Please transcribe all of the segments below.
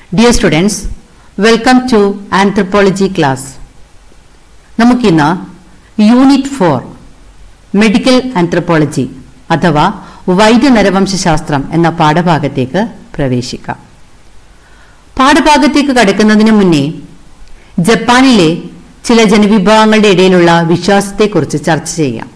Dear students welcome to anthropology class നമുക്കിന്ന് unit four medical anthropology അഥവാ വൈദ്യനരവംശാസ്ത്രം എന്ന പാഠഭാഗത്തേക്ക് പ്രവേശിക്കാം പാഠഭാഗത്തേക്ക് കടക്കുന്നതിന് മുന്നേ ജപ്പാനിലെ ചില ജനവിഭാഗങ്ങളുടെ ഇടയിലുള്ള വിശ്വാസത്തെക്കുറിച്ച് ചർച്ച ചെയ്യാം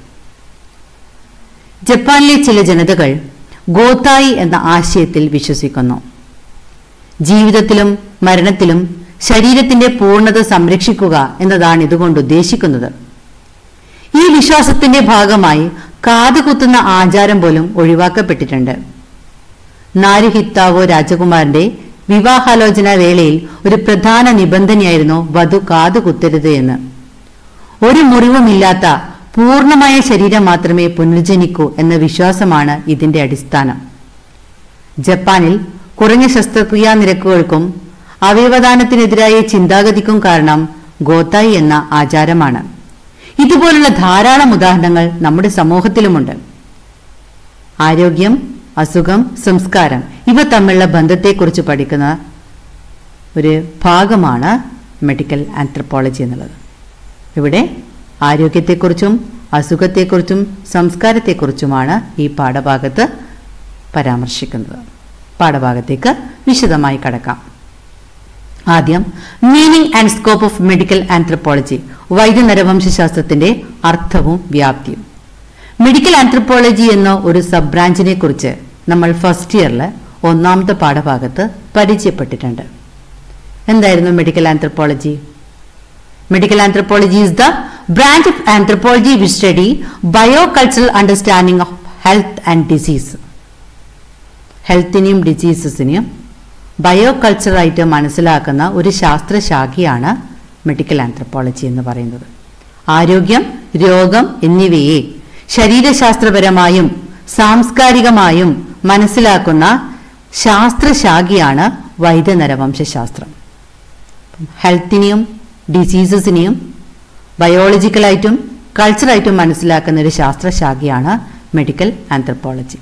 ജപ്പാനിലെ ചില ജനതകൾ ഗോത്തായി എന്ന ആശയത്തിൽ വിശ്വസിക്കുന്നു ജീവിതത്തിലും മരണത്തിലും ശരീരത്തിന്റെ പൂർണ്ണത സംരക്ഷിക്കുക എന്നതാണ് ഇതുകൊണ്ട് ഉദ്ദേശിക്കുന്നത് ഈ വിശ്വാസത്തിന്റെ ഭാഗമായി കാതുകുത്തുന്ന ആചാരം പോലും ഒഴിവാക്കപ്പെട്ടിട്ടുണ്ട് നാരുഹിത്താവോ രാജകുമാരന്റെ വിവാഹാലോചന വേളയിൽ ഒരു പ്രധാന നിബന്ധനയായിരുന്നു വധു കാതുകുത്തരുത് എന്ന് ഒരു മുറിവുമില്ലാത്ത പൂർണ്ണമായ ശരീരം മാത്രമേ പുനർജനിക്കൂ എന്ന വിശ്വാസമാണ് ഇതിന്റെ അടിസ്ഥാനം ജപ്പാനിൽ കുറഞ്ഞ ശസ്ത്രക്രിയാ നിരക്കുകൾക്കും അവയവദാനത്തിനെതിരായ ചിന്താഗതിക്കും കാരണം ഗോത്തായി എന്ന ആചാരമാണ് ഇതുപോലുള്ള ധാരാളം ഉദാഹരണങ്ങൾ നമ്മുടെ സമൂഹത്തിലുമുണ്ട് ആരോഗ്യം അസുഖം സംസ്കാരം ഇവ തമ്മിലുള്ള ബന്ധത്തെക്കുറിച്ച് പഠിക്കുന്ന ഒരു ഭാഗമാണ് മെഡിക്കൽ ആന്ത്രപ്പോളജി എന്നുള്ളത് ഇവിടെ ആരോഗ്യത്തെക്കുറിച്ചും അസുഖത്തെക്കുറിച്ചും സംസ്കാരത്തെക്കുറിച്ചുമാണ് ഈ പാഠഭാഗത്ത് പരാമർശിക്കുന്നത് പാഠഭാഗത്തേക്ക് വിശദമായി കടക്കാം ആദ്യം meaning and scope of medical anthropology വൈദ്യനരവംശാസ്ത്രത്തിന്റെ അർത്ഥവും വ്യാപ്തിയും മെഡിക്കൽ ആന്ത്രപ്പോളജി എന്ന ഒരു സബ് ബ്രാഞ്ചിനെ കുറിച്ച് നമ്മൾ ഫസ്റ്റ് ഇയറിൽ ഒന്നാമത്തെ പാഠഭാഗത്ത് പരിചയപ്പെട്ടിട്ടുണ്ട് എന്തായിരുന്നു medical anthropology medical anthropology is the branch of anthropology which study bio cultural understanding of health and disease ഹെൽത്തിനെയും ഡിസീസസിനെയും ബയോ കൾച്ചറായിട്ട് മനസ്സിലാക്കുന്ന ഒരു ശാസ്ത്രശാഖയാണ് മെഡിക്കൽ ആന്ത്രപ്പോളജി എന്ന് പറയുന്നത് ആരോഗ്യം രോഗം എന്നിവയെ ശരീരശാസ്ത്രപരമായും സാംസ്കാരികമായും മനസ്സിലാക്കുന്ന ശാസ്ത്രശാഖയാണ് വൈദ്യനരവംശാസ്ത്രം ഹെൽത്തിനെയും ഡിസീസസിനെയും ബയോളജിക്കലായിട്ടും കൾച്ചറായിട്ടും മനസ്സിലാക്കുന്ന ഒരു ശാസ്ത്രശാഖയാണ് medical anthropology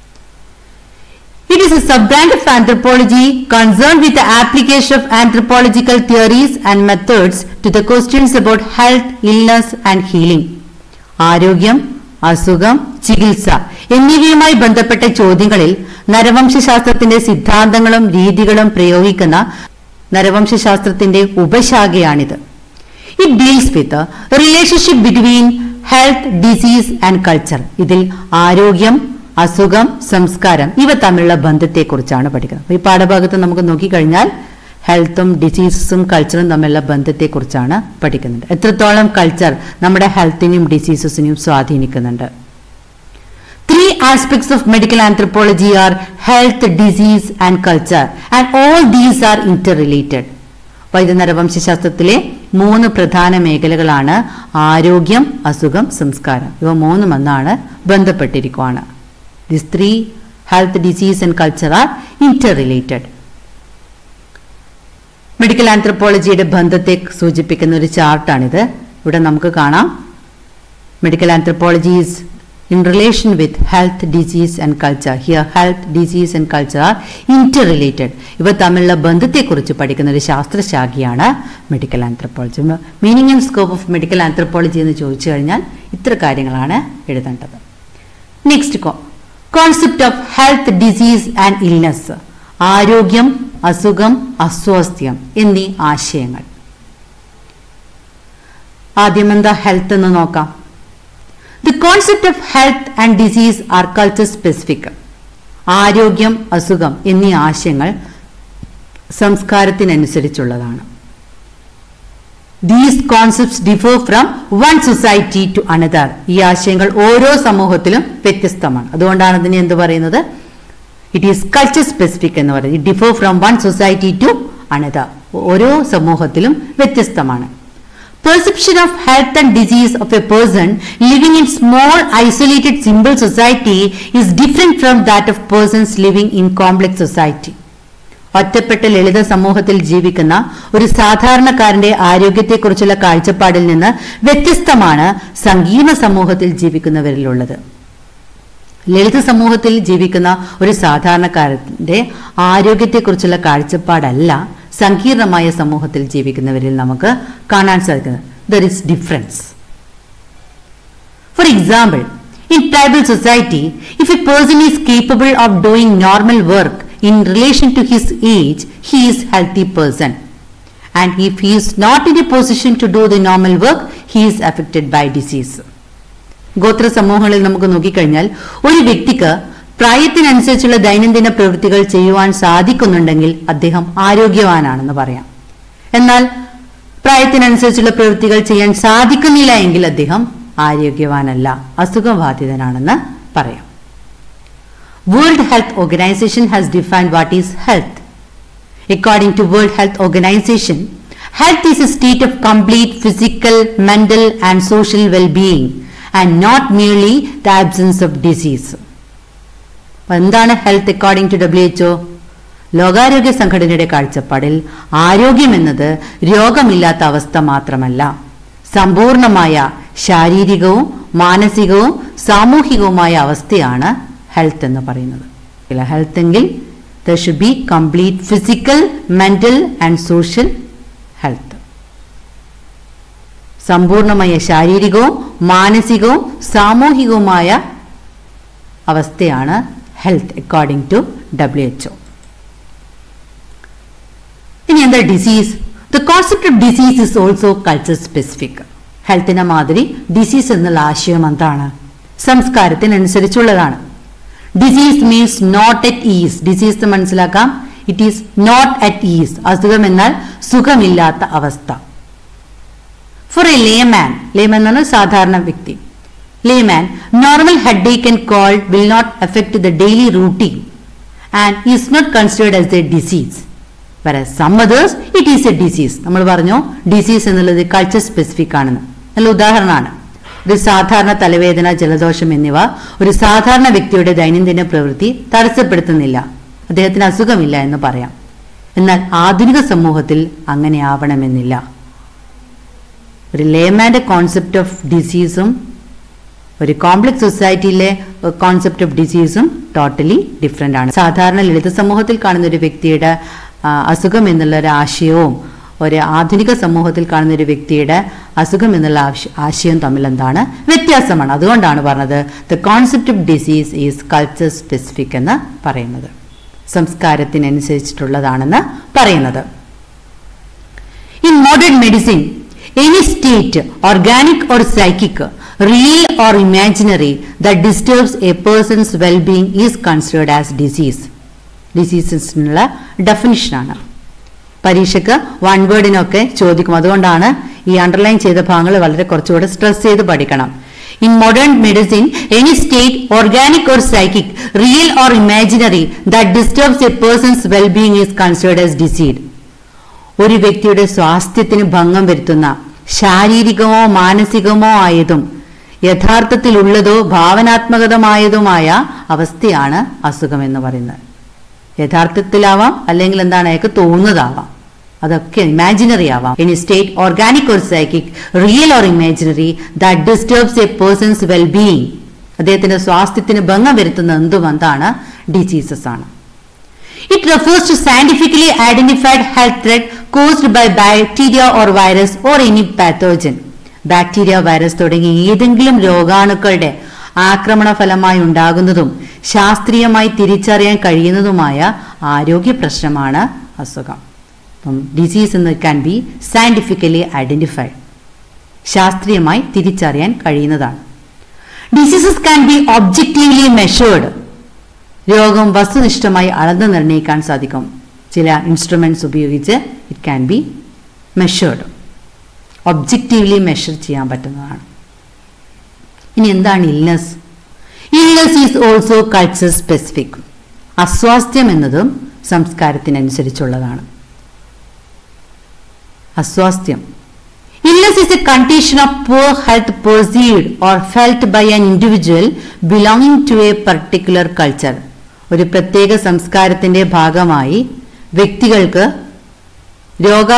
It is a sub-branch of anthropology concerned with the application of anthropological theories and methods to the questions about health, illness and healing. ആരോഗ്യം അസുഖം ചികിത്സ എന്നിവയുമായി ബന്ധപ്പെട്ട ചോദ്യങ്ങളിൽ നരവംശശാസ്ത്രത്തിന്റെ സിദ്ധാന്തങ്ങളും രീതികളും പ്രയോഗിക്കുന്ന നരവംശശാസ്ത്രത്തിന്റെ ഉപശാഖയാണിത് it deals with relationship between health disease and culture ഇതിൽ ആരോഗ്യം അസുഖം സംസ്കാരം ഇവ തമ്മിലുള്ള ബന്ധത്തെക്കുറിച്ചാണ് പഠിക്കുന്നത് അപ്പൊ ഈ പാഠഭാഗത്ത് നമുക്ക് നോക്കിക്കഴിഞ്ഞാൽ ഹെൽത്തും ഡിസീസസും കൾച്ചറും തമ്മിലുള്ള ബന്ധത്തെക്കുറിച്ചാണ് പഠിക്കുന്നത് എത്രത്തോളം കൾച്ചർ നമ്മുടെ ഹെൽത്തിനെയും ഡിസീസസിനെയും സ്വാധീനിക്കുന്നുണ്ട് three aspects of medical anthropology are health disease and culture and all these are interrelated വൈദ്യനരവംശാസ്ത്രത്തിലെ മൂന്ന് പ്രധാന മേഖലകളാണ് ആരോഗ്യം അസുഖം സംസ്കാരം ഇവ മൂന്നും ഒന്നാണ് ബന്ധപ്പെട്ടിരിക്കുകയാണ് this three health disease and culture are interrelated medical ആന്ത്രപ്പോളജിയുടെ ബന്ധത്തെ സൂചിപ്പിക്കുന്ന ഒരു ചാർട്ടാണിത് ഇവിടെ നമുക്ക് കാണാം medical anthropology is in relation with health disease and culture here health disease and culture are interrelated ഇവ തമ്മിലുള്ള ബന്ധത്തെക്കുറിച്ച് പഠിക്കുന്ന ഒരു ശാസ്ത്രശാഖയാണ് medical anthropology meaning and scope of medical anthropology എന്ന് ചോദിച്ചു കഴിഞ്ഞാൽ ഇത്ര കാര്യങ്ങളാണ് എഴുതേണ്ടത് next concept of health disease and illness ആരോഗ്യം അസുഖം അസ്വാസ്ഥ്യം എന്നീ ആശയങ്ങൾ ആദ്യം എന്താ ഹെൽത്ത് എന്ന് നോക്കാം the concept of health and disease are culture specific ആരോഗ്യം അസുഖം എന്നീ ആശയങ്ങൾ സംസ്കാരത്തിനനുസരിച്ചുള്ളതാണ് these concepts differ from one society to another ഈ ആശയങ്ങൾ ഓരോ സമൂഹത്തിലും വ്യത്യസ്തമാണ് അതുകൊണ്ടാണ് ഇതിനെ എന്ത് പറയുന്നത് ഇറ്റ് ഈസ് കൾച്ചർ സ്പെസിഫിക് എന്ന് പറയുന്നത് it differ from one society to another ഓരോ സമൂഹത്തിലും വ്യത്യസ്തമാണ് perception of health and disease of a person living in small isolated simple society is different from that of persons living in complex society ഒറ്റപ്പെട്ട ലളിത സമൂഹത്തിൽ ജീവിക്കുന്ന ഒരു സാധാരണക്കാരന്റെ ആരോഗ്യത്തെക്കുറിച്ചുള്ള കാഴ്ചപ്പാടിൽ നിന്ന് വ്യത്യസ്തമാണ് സങ്കീർണ സമൂഹത്തിൽ ജീവിക്കുന്നവരിലുള്ളത് ലളിത സമൂഹത്തിൽ ജീവിക്കുന്ന ഒരു സാധാരണക്കാരന്റെ ആരോഗ്യത്തെക്കുറിച്ചുള്ള കാഴ്ചപ്പാടല്ല സങ്കീർണമായ സമൂഹത്തിൽ ജീവിക്കുന്നവരിൽ നമുക്ക് കാണാൻ സാധിക്കുന്നത് there is difference For example, in tribal society, if a person is capable of doing normal work in relation to his age, he is healthy person. And if he is not in a position to do the normal work, he is affected by disease. ഗോത്ര സമൂഹങ്ങളിൽ നമുക്ക് നോക്കിക്കഴിഞ്ഞാൽ ഒരു വ്യക്തിക്ക് പ്രായത്തിനനുസരിച്ചുള്ള ദൈനംദിന പ്രവൃത്തികൾ ചെയ്യുവാൻ സാധിക്കുന്നുണ്ടെങ്കിൽ അദ്ദേഹം ആരോഗ്യവാനാണെന്ന് പറയാം എന്നാൽ പ്രായത്തിനനുസരിച്ചുള്ള പ്രവൃത്തികൾ ചെയ്യാൻ സാധിക്കുന്നില്ല എങ്കിൽ അദ്ദേഹം ആരോഗ്യവാനല്ല അസുഖബാധിതനാണെന്ന് പറയാം world health organisation has defined what is health according to world health organisation health is a state of complete physical mental and social wellbeing and not merely the absence of disease എന്താണ് health according to W H O ലോകാരോഗ്യ സംഘടനയുടെ കാഴ്ചപ്പാടിൽ ആരോഗ്യം എന്നത് രോഗമില്ലാത്ത അവസ്ഥ മാത്രമല്ല സമ്പൂർണമായ ശാരീരികവും മാനസികവും സാമൂഹികവുമായ അവസ്ഥയാണ് ഹെൽത്ത് എന്ന് പറയുന്നത് ഹെൽത്ത് എങ്കിൽ the should be complete physical mental and social health സമ്പൂർണമായ ശാരീരികവും മാനസികവും സാമൂഹികവുമായ അവസ്ഥയാണ് health according to W H O ഇനി എന്താ disease the concept of disease is also culture specific ഹെൽത്തിനെ മാതിരി ഡിസീസ് എന്നുള്ള ആശയം എന്താണ് സംസ്കാരത്തിനനുസരിച്ചുള്ളതാണ് disease means not at ease disease മനസ്സിലാക്കാം it is not at ease അസുഖം എന്നാൽ സുഖമില്ലാത്ത അവസ്ഥ ഫോർ എ ലേമാൻ ലേമാൻ എന്ന് പറഞ്ഞാൽ സാധാരണ വ്യക്തി layman, normal headache and cold will not affect the daily routine and is not considered as a disease. Whereas some others, it is a disease. നമ്മൾ പറഞ്ഞു ഡിസീസ് എന്നുള്ളത് കൾച്ചർ സ്പെസിഫിക് ആണെന്ന് നല്ല ഉദാഹരണമാണ് ഒരു സാധാരണ തലവേദന ജലദോഷം എന്നിവ ഒരു സാധാരണ വ്യക്തിയുടെ ദൈനംദിന പ്രവൃത്തി തടസ്സപ്പെടുത്തുന്നില്ല അദ്ദേഹത്തിന് അസുഖമില്ല എന്ന് പറയാം എന്നാൽ ആധുനിക സമൂഹത്തിൽ അങ്ങനെ ആവണമെന്നില്ല ഒരു ലേമാന്റെ കോൺസെപ്റ്റ് ഓഫ് ഡിസീസും ഒരു കോംപ്ലക്സ് സൊസൈറ്റിയിലെ കോൺസെപ്റ്റ് ഓഫ് ഡിസീസും ടോട്ടലി ഡിഫറെൻ്റ് ആണ് സാധാരണ ലളിത സമൂഹത്തിൽ കാണുന്ന ഒരു വ്യക്തിയുടെ ആ, അസുഖം എന്നുള്ള ഒരു ആശയവും ഒരു ആധുനിക സമൂഹത്തിൽ കാണുന്ന ഒരു വ്യക്തിയുടെ അസുഖം എന്നുള്ള ആശ- ആശയവും തമ്മിൽ എന്താണ് വ്യത്യാസമാണ് അതുകൊണ്ടാണ് പറഞ്ഞത് the concept of disease is culture specific എന്ന് പറയുന്നത് സംസ്കാരത്തിനനുസരിച്ചിട്ടുള്ളതാണെന്ന് പറയുന്നത് In modern medicine, any state, organic or psychic, real or imaginary, that disturbs a person's well-being is considered as disease. ഡിസീസസിനുള്ള ഡെഫിനിഷനാണ് പരീക്ഷയ്ക്ക് വൺ വേർഡിനൊക്കെ ചോദിക്കും അതുകൊണ്ടാണ് ഈ അണ്ടർലൈൻ ചെയ്ത ഭാഗങ്ങൾ വളരെ കുറച്ചുകൂടെ സ്ട്രെസ് ചെയ്ത് പഠിക്കണം in modern medicine any state organic or psychic real or imaginary that disturbs a person's wellbeing is considered as disease ഒരു വ്യക്തിയുടെ സ്വാസ്ഥ്യത്തിന് ഭംഗം വരുത്തുന്ന ശാരീരികമോ മാനസികമോ ആയതും യഥാർത്ഥത്തിലുള്ളതോ ഭാവനാത്മകതമായതുമായ അവസ്ഥയാണ് അസുഖം എന്ന് പറയുന്നത് യഥാർത്ഥത്തിലാവാം അല്ലെങ്കിൽ എന്താണ് അയാൾക്ക് തോന്നുന്നതാവാം അതൊക്കെ ഇമാജിനറി ആവാം ഇനി state organic or psychic real or imaginary that disturbs a person's wellbeing അദ്ദേഹത്തിന്റെ സ്വാസ്ഥ്യത്തിന് ഭംഗം വരുത്തുന്ന എന്തും എന്താണ് ഡിസീസസ് ആണ് It refers to scientifically identified health threat caused by bacteria or virus or any pathogen. Bacteria virus തുടങ്ങിയ ഏതെങ്കിലും രോഗാണുക്കളുടെ ആക്രമണ ഫലമായി ഉണ്ടാകുന്നതും ശാസ്ത്രീയമായി തിരിച്ചറിയാൻ കഴിയുന്നതുമായ ആരോഗ്യ പ്രശ്നമാണ് അസുഖം അപ്പം ഡിസീസ് എന്ന് ക്യാൻ ബി സയന്റിഫിക്കലി ഐഡന്റിഫൈഡ് ശാസ്ത്രീയമായി തിരിച്ചറിയാൻ കഴിയുന്നതാണ് diseases can be objectively measured രോഗം വസ്തുനിഷ്ഠമായി അളന്ന് നിർണ്ണയിക്കാൻ സാധിക്കും ചില ഇൻസ്ട്രുമെന്റ്സ് ഉപയോഗിച്ച് it can be measured objectively measure ചെയ്യാൻ പറ്റുന്നതാണ് ഇനി എന്താണ് illness illness is also culture specific അസ്വാസ്ഥ്യം എന്നതും സംസ്കാരത്തിനനുസരിച്ചുള്ളതാണ് അസ്വാസ്ഥ്യം Illness is a condition of poor health perceived or felt by an individual belonging to a particular culture. ഒരു പ്രത്യേക സംസ്കാരത്തിന്റെ ഭാഗമായി വ്യക്തികൾക്ക്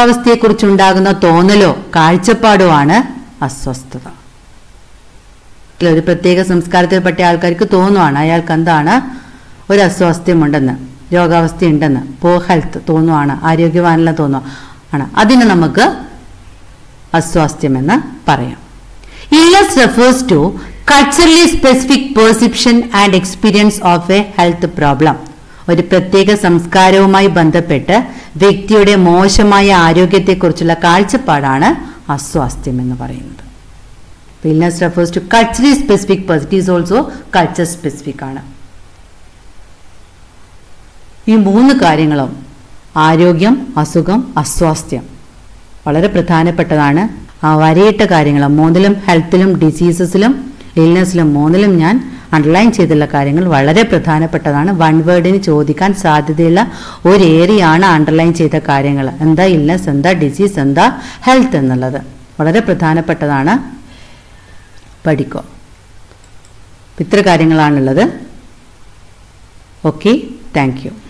രോഗാവസ്ഥയെക്കുറിച്ചുണ്ടാകുന്ന തോന്നലോ കാഴ്ചപ്പാടോ ആണ് അസ്വസ്ഥത അല്ല, ഒരു പ്രത്യേക സംസ്കാരത്തിൽപ്പെട്ട ആൾക്കാർക്ക് തോന്നുവാണ് അയാൾക്ക് എന്താണ് ഒരു അസ്വാസ്ഥ്യമുണ്ടെന്ന് രോഗാവസ്ഥയുണ്ടെന്ന് പോ ഹെൽത്ത് തോന്നുവാണ് ആരോഗ്യവാനല്ല തോന്നുക ആണ് അതിന് നമുക്ക് അസ്വാസ്ഥ്യമെന്ന് പറയാം illness refers to culturally specific perception and experience of a health problem ഒരു പ്രത്യേക സംസ്കാരവുമായി ബന്ധപ്പെട്ട് വ്യക്തിയുടെ മോശമായ ആരോഗ്യത്തെക്കുറിച്ചുള്ള കാഴ്ചപ്പാടാണ് അസ്വാസ്ഥ്യം എന്ന് പറയുന്നത് illness refers to culturally specific percept is also culture specific ആണ് ഈ മൂന്ന് കാര്യങ്ങളും ആരോഗ്യം അസുഖം അസ്വാസ്ഥ്യം വളരെ പ്രധാനപ്പെട്ടതാണ് ആ വരയിട്ട കാര്യങ്ങൾ മൂന്നിലും ഹെൽത്തിലും ഡിസീസസിലും ഇൽനെസ്സിലും മൂന്നിലും ഞാൻ അണ്ടർലൈൻ ചെയ്തുള്ള കാര്യങ്ങൾ വളരെ പ്രധാനപ്പെട്ടതാണ് വൺ വേർഡിന് ചോദിക്കാൻ സാധ്യതയുള്ള ഒരു ഏരിയയാണ് അണ്ടർലൈൻ ചെയ്ത കാര്യങ്ങൾ എന്താ ഇൽനെസ് എന്താ ഡിസീസ് എന്താ ഹെൽത്ത് എന്നുള്ളത് വളരെ പ്രധാനപ്പെട്ടതാണ് പഠിക്കുക ഇത്ര കാര്യങ്ങളാണുള്ളത് ഓക്കെ താങ്ക് യു